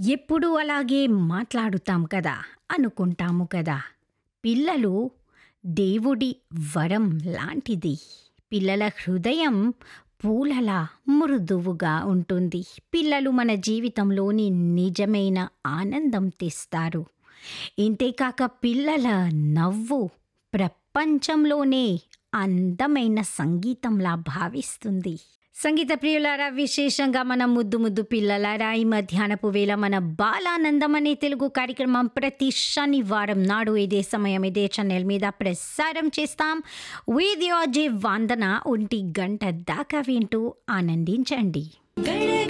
ఎప్పుడూ అలాగే మాట్లాడుతాం కదా అనుకుంటాము కదా పిల్లలు దేవుడి వరం లాంటిది పిల్లల హృదయం పూలలా మృదువుగా ఉంటుంది పిల్లలు మన జీవితంలోని నిజమైన ఆనందం తెస్తారు ఇంతేకాక పిల్లల నవ్వు ప్రపంచంలోనే అందమైన సంగీతంలా భావిస్తుంది సంగీత ప్రియులారా విశేషంగా మన ముద్దు ముద్దు పిల్లలారా ఈ మధ్యాహ్నపు వేళ మన బాలానందం అనే తెలుగు కార్యక్రమం ప్రతి శనివారం నాడు ఇదే సమయం ఇదే ఛానల్ మీద ప్రసారం చేస్తాం వీడియోజీ వందన ఒంటి గంట దాకా వింటూ ఆనందించండి గణ